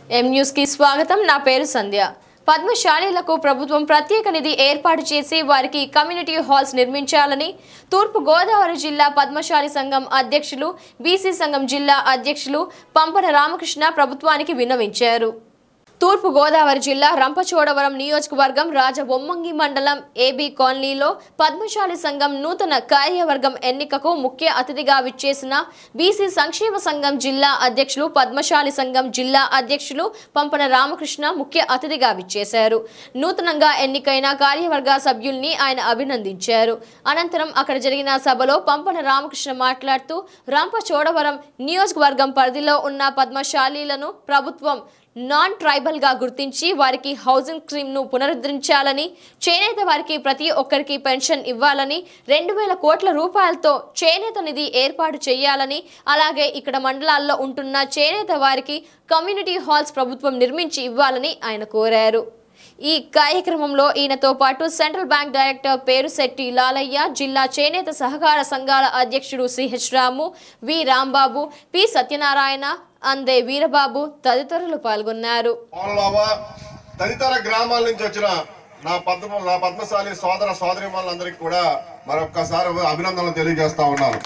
M news కి స్వాగతం నా పేరు సంధ్య పద్మశాలీలకు ప్రభుత్వం ప్రత్యేక నిధి ఏర్పాటు చేసి వారికి కమ్యూనిటీ హాల్స్ నిర్మించాలని తూర్పు గోదావరి జిల్లా పద్మశాలి సంఘం అధ్యక్షులు బీసీ సంఘం జిల్లా అధ్యక్షులు పంపన రామకృష్ణ ప్రభుత్వానికి విన్నవించారు తూర్పు గోదావరి జిల్లా రంపచోడవరం నియోజకవర్గం రాజబొమ్మంగి మండలం ఏబీ కాలనీలో పద్మశాలి సంఘం నూతన కార్యవర్గం ఎన్నికకు ముఖ్య అతిథిగా విచ్చేసిన బీసీ సంక్షేమ సంఘం జిల్లా అధ్యక్షులు పద్మశాలి సంఘం జిల్లా అధ్యక్షులు పంపన రామకృష్ణ ముఖ్య అతిథిగా విచ్చేశారు నూతనంగా ఎన్నికైన కార్యవర్గ సభ్యుల్ని ఆయన అభినందించారు అనంతరం అక్కడ జరిగిన సభలో పంపన రామకృష్ణ మాట్లాడుతూ రంపచోడవరం నియోజకవర్గం పరిధిలో ఉన్న పద్మశాలీలను ప్రభుత్వం నాన్ ట్రైబల్ గా గుర్తించి వారికి హౌసింగ్ స్కీమ్ ను పునరుద్ధరించాలని చేనేత వారికి ప్రతి ఒక్కరికి పెన్షన్ ఇవ్వాలని రెండు వేల కోట్ల రూపాయలతో చేనేత నిధి ఏర్పాటు చేయాలని అలాగే ఇక్కడ మండలాల్లో ఉంటున్న చేనేత వారికి కమ్యూనిటీ హాల్స్ ప్రభుత్వం నిర్మించి ఇవ్వాలని ఆయన కోరారు ఈ కార్యక్రమంలో ఈయనతో పాటు central bank director Perusetti Lalaiah జిల్లా చేనేత సహకార సంఘాల అధ్యక్షుడు CH Ramu V Rambabu P Satyanarayana Ande Veerababu తదితరులు పాల్గొన్నారు పోలలావా తదితర గ్రామాల నుంచి వచ్చిన నా పద్మ నా పద్మశాలి సోదర సోదరిమణులందరికీ కూడా మరొక్కసారి అభినందనలు తెలియజేస్తా ఉన్నాను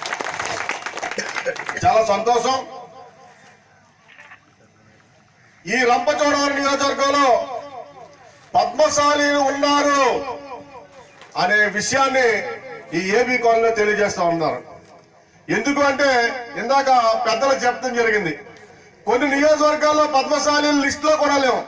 చాలా సంతోషం ఈ రంపచోడవరం నియోజకవర్గంలో పద్మశాలీలు ఉన్నారు అనే విషయాన్ని ఈ ఏబీ కాలనీలో తెలియజేస్తా ఉన్నారు ఎందుకు అంటే ఇందాక పెద్దలు చెప్పడం జరిగింది కొన్ని నియోజకవర్గాల్లో పద్మశాలి లిస్ట్ లో కూడా లేవు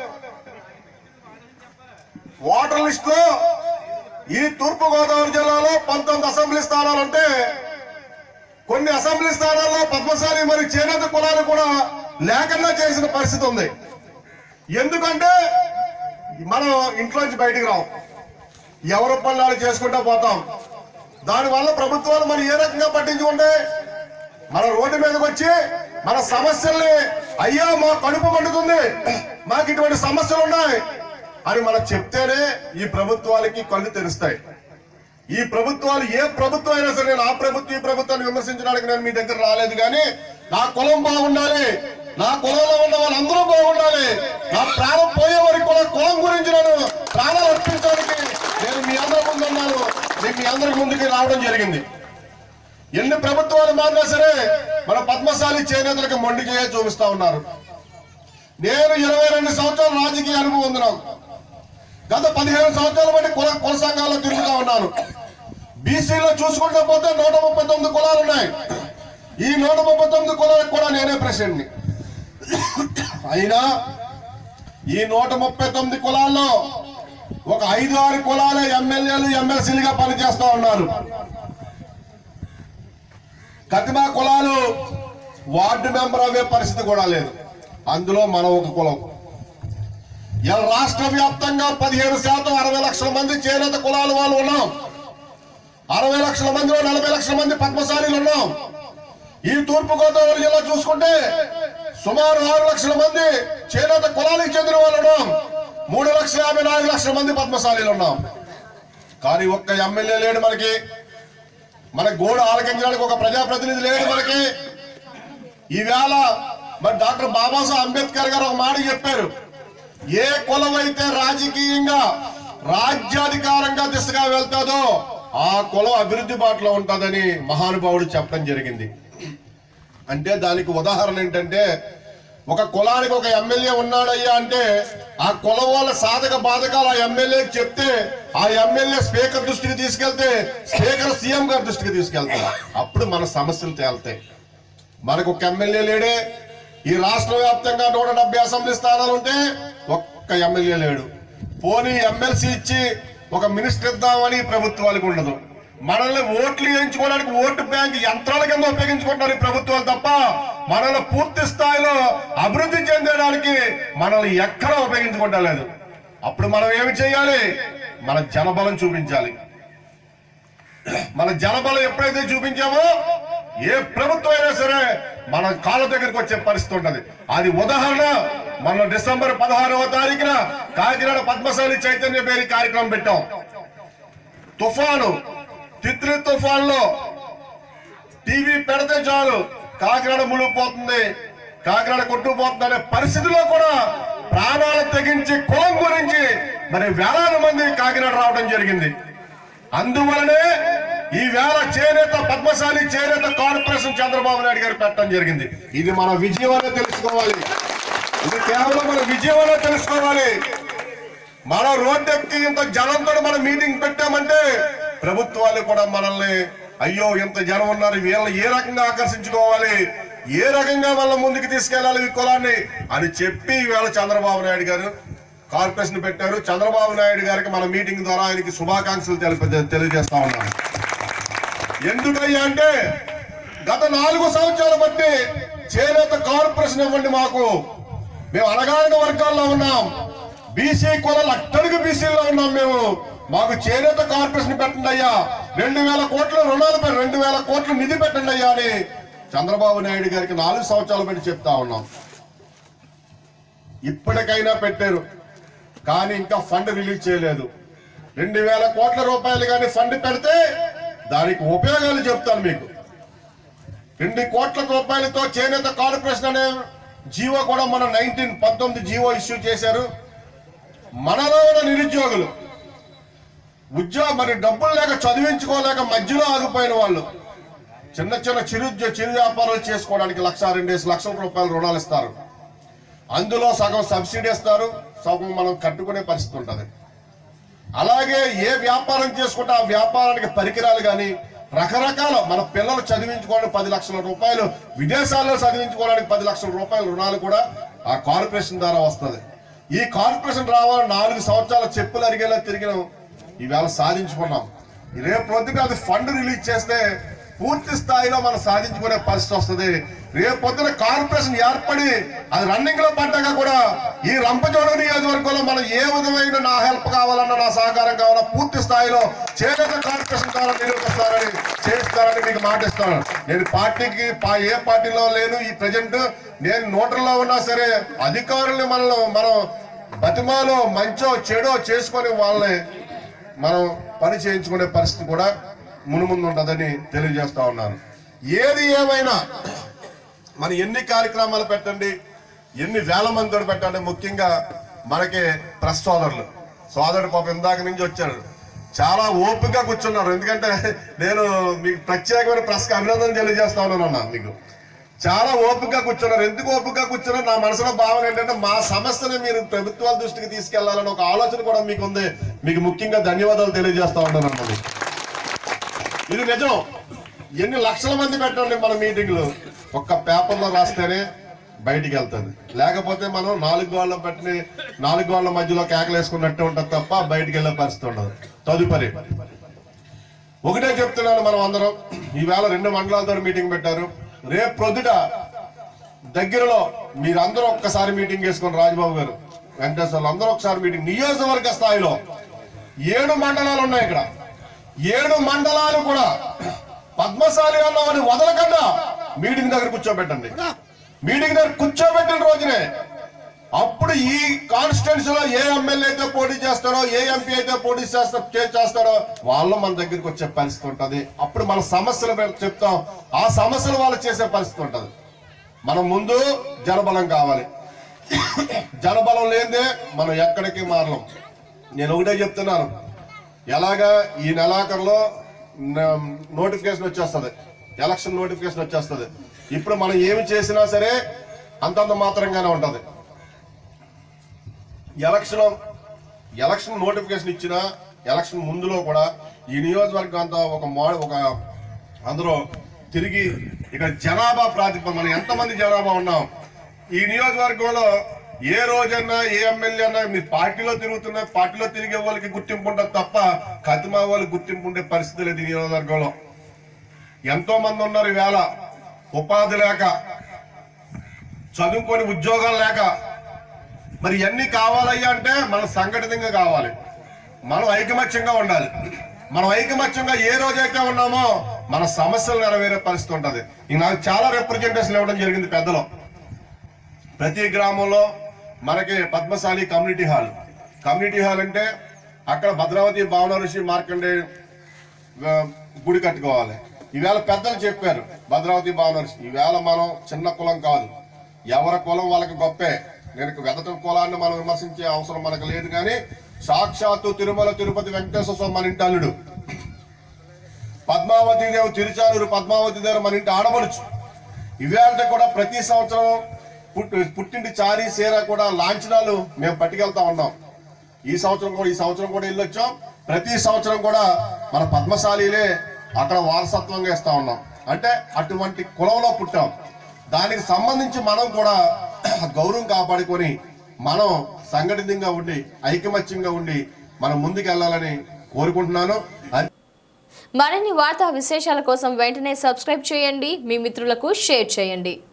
ఓటర్ లిస్ట్ లో ఈ తూర్పు గోదావరి జిల్లాలో పంతొమ్మిది అసెంబ్లీ స్థానాలు ఉంటే కొన్ని అసెంబ్లీ స్థానాల్లో పద్మశాలి మరి చేనేత కులాలు కూడా లేకుండా చేసిన పరిస్థితి ఉంది ఎందుకంటే మనం ఇంట్లోంచి బయటికి రాం ఎవరి పనులు చేసుకుంటా పోతాం దానివల్ల ప్రభుత్వాలు మరి ఏ రకంగా పట్టించుకుంటే మన రోడ్డు మీదకి వచ్చి మన సమస్యల్ని అయ్యా మా కడుపు మండుతుంది మాకు ఇటువంటి సమస్యలు ఉన్నాయి అని మనం చెప్తేనే ఈ ప్రభుత్వాలకి కళ్ళు తెరుస్తాయి ఈ ప్రభుత్వాలు ఏ ప్రభుత్వం అయినా సరే నేను ఆ ప్రభుత్వం ఈ ప్రభుత్వాన్ని విమర్శించడానికి నేను మీ దగ్గర రాలేదు కానీ నా కులం బాగుండాలి నా కులంలో ఉన్న వాళ్ళందరూ బాగుండాలి నా ప్రాణం పోయే వరకు కూడా కులం గురించి నేను ప్రాణాలు అర్పించడానికి నేను మీ అందరి ముందు ఉన్నాను నేను మీ అందరి ముందుకి రావడం జరిగింది ఎన్ని ప్రభుత్వాలు మారినా సరే మన పద్మశాలి చేనేతలకు మొండి చేయ చూపిస్తా ఉన్నారు నేను ఇరవై రెండు సంవత్సరాల రాజకీయ అనుభవం ఉంది నాకు గత పదిహేను సంవత్సరాల బట్టి కుల కుల సంఘాల్లో తిరుగుతా ఉన్నాను బీసీలో చూసుకుంటూ పోతే నూట ముప్పై తొమ్మిది కులాలు ఉన్నాయి ఈ నూట ముప్పై తొమ్మిది కులాలకు కూడా నేనే ప్రెసిడెంట్ని అయినా ఈ నూట ముప్పై తొమ్మిది కులాల్లో ఒక ఐదు ఆరు కులాలే ఎమ్మెల్యేలు ఎమ్మెల్సీలుగా పనిచేస్తా ఉన్నారు కతిమా కులాలు వార్డు మెంబర్ అయ్యే పరిస్థితి కూడా లేదు అందులో మనం ఒక కులం ఇలా రాష్ట్ర వ్యాప్తంగా పదిహేను శాతం అరవై లక్షల మంది చేనేత కులాల వాళ్ళు ఉన్నాం అరవై లక్షల మందిలో నలభై లక్షల మంది పద్మశాలీలు ఉన్నాం ఈ తూర్పు గోదావరి జిల్లా చూసుకుంటే సుమారు ఆరు లక్షల మంది చేనేత కులాలకు చెందిన వాళ్ళు ఉన్నాం మూడు లక్షల యాభై నాలుగు లక్షల మంది పద్మశాలీలు ఉన్నాం కానీ ఒక్క ఎమ్మెల్యే లేడు మనకి మన గోడ ఆలకించడానికి ఒక ప్రజాప్రతినిధి లేడు మనకి ఈవేళ మరి డాక్టర్ బాబాసాహెబ్ అంబేద్కర్ గారు ఒక మాట చెప్పారు ఏ కులం అయితే రాజకీయంగా రాజ్యాధికారంగా దిశగా వెళ్తాదో ఆ కులం అభివృద్ధి బాటలో ఉంటుందని మహానుభావుడు చెప్పడం జరిగింది అంటే దానికి ఉదాహరణ ఏంటంటే ఒక కులానికి ఒక ఎమ్మెల్యే ఉన్నాడయ్యా అంటే ఆ కులం వాళ్ళ సాధక బాధకాలు ఆ ఎమ్మెల్యేకి చెప్తే ఆ ఎమ్మెల్యే స్పీకర్ దృష్టికి తీసుకెళ్తే స్పీకర్ సీఎం గారి దృష్టికి తీసుకెళ్తారు అప్పుడు మన సమస్యలు తేలుతాయి మనకు ఒక ఎమ్మెల్యే లేడే ఈ రాష్ట్ర వ్యాప్తంగా నూట డెబ్బై అసెంబ్లీ స్థానాలు ఉంటే ఒక్క ఎమ్మెల్యే లేడు పోనీ ఎమ్మెల్సీ ఇచ్చి ఒక మినిస్టర్ ఇద్దామని ప్రభుత్వాలకు ఉండదు మనల్ని ఓట్లు వేయించుకోవడానికి ఓటు బ్యాంక్ యంత్రాల కింద ఉపయోగించుకుంటున్నారు ఈ ప్రభుత్వాలు తప్ప మనల్ని పూర్తి స్థాయిలో అభివృద్ధి చెందడానికి మనల్ని ఎక్కడా ఉపయోగించుకోవడం లేదు అప్పుడు మనం ఏమి చేయాలి మన జనబలం చూపించాలి మన జనబలం ఎప్పుడైతే చూపించామో ఏ ప్రభుత్వం అయినా సరే మన కాళ్ళ దగ్గరికి వచ్చే పరిస్థితి ఉంటది అది ఉదాహరణ మన డిసెంబర్ పదహారవ తారీఖున కాకినాడ పద్మశాలి చైతన్య పేరు కార్యక్రమం పెట్టాం తుఫాను తిత్లీ తుఫాన్లో టీవీ పెడితే చాలు కాకినాడ మునిగిపోతుంది కాకినాడ కొట్టుకుపోతుందనే పరిస్థితిలో కూడా ప్రాణాలు తెగించి కులం గురించి మరి వేలాది మంది కాకినాడ రావడం జరిగింది అందువలనే ఈ వేళ చేనేత పద్మశాలి చేనేత కార్పొరేషన్ చంద్రబాబు నాయుడు గారు పెట్టడం జరిగింది ఇది మన విజయం అనే తెలుసుకోవాలి ఇది కేవలం మన విజయం అనే తెలుసుకోవాలి మన రోడ్డెక్కి ఇంత జనంతో మనం మీటింగ్ పెట్టామంటే ప్రభుత్వాలు కూడా మనల్ని అయ్యో ఇంత జనం ఉన్నారు వీళ్ళని ఏ రకంగా ఆకర్షించుకోవాలి ఏ రకంగా వాళ్ళ ముందుకు తీసుకెళ్లాలి ఈ కులాన్ని అని చెప్పి ఈవేళ చంద్రబాబు నాయుడు గారు కార్పొరేషన్ పెట్టారు చంద్రబాబు నాయుడు గారికి మన మీటింగ్ ద్వారా ఆయనకి శుభాకాంక్షలు తెలిప తెలియజేస్తా ఉన్నాను ఎందుకయ్యా అంటే గత నాలుగు సంవత్సరాలు బట్టి చేనేత కార్పొరేషన్ ఇవ్వండి మాకు మేము అణగారిన వర్గాల్లో ఉన్నాం బీసీ కులాలు అట్టడుగు బీసీలో ఉన్నాం మేము మాకు చేనేత కార్పొరేషన్ పెట్టండి అయ్యా రెండు వేల కోట్ల రుణాలు పె- రెండు వేల కోట్ల నిధి పెట్టండి అయ్యా అని చంద్రబాబు నాయుడు గారికి నాలుగు సంవత్సరాలు బట్టి చెప్తా ఉన్నాం ఇప్పటికైనా పెట్టారు కానీ ఇంకా ఫండ్ రిలీజ్ చేయలేదు రెండు వేల కోట్ల రూపాయలు కానీ ఫండ్ పెడితే దానికి ఉపయోగాలు చెప్తాను మీకు రెండు కోట్ల రూపాయలతో చేనేత కార్పొరేషన్ అనే జీవో కూడా మన నైన్టీన్ పంతొమ్మిది జీవో ఇష్యూ చేశారు మనలో ఉన్న నిరుద్యోగులు ఉద్యోగ మరి డబ్బులు లేక చదివించుకోలేక మధ్యలో ఆగిపోయిన వాళ్ళు చిన్న చిన్న చిరు చిరు వ్యాపారాలు చేసుకోవడానికి లక్ష రెండేసి లక్షల రూపాయలు రుణాలు ఇస్తారు అందులో సగం సబ్సిడీ ఇస్తారు సగం మనం కట్టుకునే పరిస్థితి ఉంటుంది అలాగే ఏ వ్యాపారం చేసుకుంటే ఆ వ్యాపారానికి పరికరాలు కానీ రకరకాల మన పిల్లలు చదివించుకోవడానికి పది లక్షల రూపాయలు విదేశాల్లో చదివించుకోవడానికి పది లక్షల రూపాయల రుణాలు కూడా ఆ కార్పొరేషన్ ద్వారా వస్తుంది ఈ కార్పొరేషన్ రావాలని నాలుగు సంవత్సరాల చెప్పులు అరిగేలా తిరిగిన ఈవేళ సాధించుకున్నాం రేపు పొద్దున అది ఫండ్ రిలీజ్ చేస్తే పూర్తి స్థాయిలో మనం సాధించుకునే పరిస్థితి వస్తుంది రేపు పొద్దున కార్పొరేషన్ ఏర్పడి అది రన్నింగ్ లో పడ్డాక కూడా ఈ రంపచోడ నియోజకవర్గంలో మనం ఏ విధమైన నా హెల్ప్ కావాలన్నా నా సహకారం కావాలన్నా పూర్తి స్థాయిలో చేనేత కార్పొరేషన్ ద్వారా నిరూపిస్తారని చేస్తారని మీకు మాటిస్తాను నేను పార్టీకి పా- ఏ పార్టీలో లేను ఈ ప్రజెంట్ నేను నోటర్లో ఉన్నా సరే అధికారుల్ని మనల్ని మనం బతిమాలో మంచో చెడో చేసుకొని వాళ్ళని మనం పని చేయించుకునే పరిస్థితి కూడా మునుముందు ఉంటుందని తెలియజేస్తా ఉన్నాను ఏది ఏమైనా మన ఎన్ని కార్యక్రమాలు పెట్టండి ఎన్ని వేల మందితో పెట్టండి ముఖ్యంగా మనకి ప్రెస్ సోదరులు సోదరుడు పాప ఇందాక నుంచి వచ్చాడు చాలా ఓపికగా కూర్చున్నారు ఎందుకంటే నేను మీకు ప్రత్యేకమైన ప్రెస్కి అభినందన తెలియజేస్తా ఉన్నాను అన్న మీకు చాలా ఓపికగా కూర్చున్నారు ఎందుకు ఓపికగా కూర్చున్నారు నా మనసులో భావన ఏంటంటే మా సమస్యని మీరు ప్రభుత్వాల దృష్టికి తీసుకెళ్లాలని ఒక ఆలోచన కూడా మీకు ఉంది మీకు ముఖ్యంగా ధన్యవాదాలు తెలియజేస్తా ఉన్నాను అన్నది ఇది నిజం ఎన్ని లక్షల మంది పెట్టండి మన మీటింగ్లు ఒక్క పేపర్లో రాస్తేనే బయటికి వెళ్తుంది లేకపోతే మనం నాలుగు గోళ్ళ పెట్టిన నాలుగు గోళ్ళ మధ్యలో కేకలేసుకున్నట్టు ఉంటుంది తప్ప బయటికి వెళ్ళే పరిస్థితి ఉండదు తదుపరి ఒకటే చెప్తున్నాను మనం అందరం ఈవేళ రెండు మండలాలతో మీటింగ్ పెట్టారు రేపు ప్రొద్దుట దగ్గరలో మీరందరూ ఒక్కసారి మీటింగ్ చేసుకొని రాజబాబు గారు వెంకటేశ్వర్లు అందరూ ఒకసారి మీటింగ్ నియోజకవర్గ స్థాయిలో ఏడు మండలాలు ఉన్నాయి ఇక్కడ ఏడు మండలాలు కూడా పద్మశాలి అన్నవని వదలకుండా మీటింగ్ దగ్గర కూర్చోబెట్టండి మీటింగ్ దగ్గర కూర్చోబెట్టిన రోజునే అప్పుడు ఈ కాన్స్టిట్యున్సీలో ఏ ఎమ్మెల్యే అయితే పోటీ చేస్తారో ఏ ఎంపీ అయితే పోటీ చేస్తా చే- చేస్తారో వాళ్ళు మన దగ్గరికి వచ్చే పరిస్థితి ఉంటది అప్పుడు మన సమస్యలు మేము చెప్తాం ఆ సమస్యలు వాళ్ళు చేసే పరిస్థితి ఉంటది మనం ముందు జనబలం కావాలి జనబలం లేదే మనం ఎక్కడికి మారలేం నేను ఒకటే చెప్తున్నాను ఎలాగా ఈ నెలాఖరులో నోటిఫికేషన్ వచ్చేస్తుంది ఎలక్షన్ నోటిఫికేషన్ వచ్చేస్తుంది ఇప్పుడు మనం ఏమి చేసినా సరే అంతంత మాత్రంగానే ఉంటది ఎలక్షన్ ఎలక్షన్ నోటిఫికేషన్ ఇచ్చిన ఎలక్షన్ ముందులో కూడా ఈ నియోజకవర్గం అంతా ఒక మో ఒక అందరూ తిరిగి ఇక్కడ జనాభా ప్రాతిపదిక మనం ఎంతమంది జనాభా ఉన్నాం ఈ నియోజకవర్గంలో ఏ రోజన్నా ఏ ఎమ్మెల్యే అన్నా మీ పార్టీలో తిరుగుతున్నా పార్టీలో తిరిగే వాళ్ళకి గుర్తింపు ఉంటుంది తప్ప కతిమా వాళ్ళకి గుర్తింపు ఉండే పరిస్థితి లేదు ఈ నియోజకవర్గంలో ఎంతో మంది ఉన్నారు ఈవేళ ఉపాధి లేక చదువుకొని ఉద్యోగాలు లేక మరి ఇవన్నీ కావాలయ్యా అంటే మనం సంఘటితంగా కావాలి మనం ఐకమత్యంగా ఉండాలి మనం ఐకమత్యంగా ఏ రోజైతే ఉన్నామో మన సమస్యలు నెరవేరే పరిస్థితి ఉంటది ఇంక నాకు చాలా రిప్రజెంటేషన్ ఇవ్వడం జరిగింది పెద్దలు ప్రతి గ్రామంలో మనకి Padmashali community hall community hall అంటే అక్కడ భద్రావతి భావన ఋషి మార్కండే ఆ, గుడి కట్టుకోవాలి ఈవేళ పెద్దలు చెప్పారు భద్రావతి భావన ఋషి ఈవేళ మనం చిన్న కులం కాదు ఎవరి కులం వాళ్ళకి గొప్పే నేను వెదట కులాన్ని మనం విమర్శించే అవసరం మనకు లేదు కానీ సాక్షాత్తు తిరుమల తిరుపతి వెంకటేశ్వర స్వామి మన ఇంటి అల్లుడు పద్మావతి దేవి తిరుచానూరు పద్మావతి దేవి మన ఇంటి ఆడబడుచు ఇవాళ కూడా ప్రతి సంవత్సరం పుట్టి పుట్టింటి చారీ సీర కూడా లాంఛనాలు మేము పట్టుకెళ్తా ఉన్నాం ఈ సంవత్సరం కూడా ఈ సంవత్సరం కూడా వెళ్ళొచ్చాం ప్రతి సంవత్సరం కూడా మన పద్మశాలీలే అక్కడ వారసత్వంగా ఇస్తా ఉన్నాం అంటే అటువంటి కులంలో పుట్టాం దానికి సంబంధించి మనం కూడా గౌరవం కాపాడుకొని మనం సంఘటితంగా ఉండి ఐకమత్యంగా ఉండి మనం ముందుకు వెళ్ళాలని కోరుకుంటున్నాను అంతే మరిన్ని వార్తా విశేషాల కోసం వెంటనే సబ్స్క్రైబ్ చేయండి మీ మిత్రులకు షేర్ చేయండి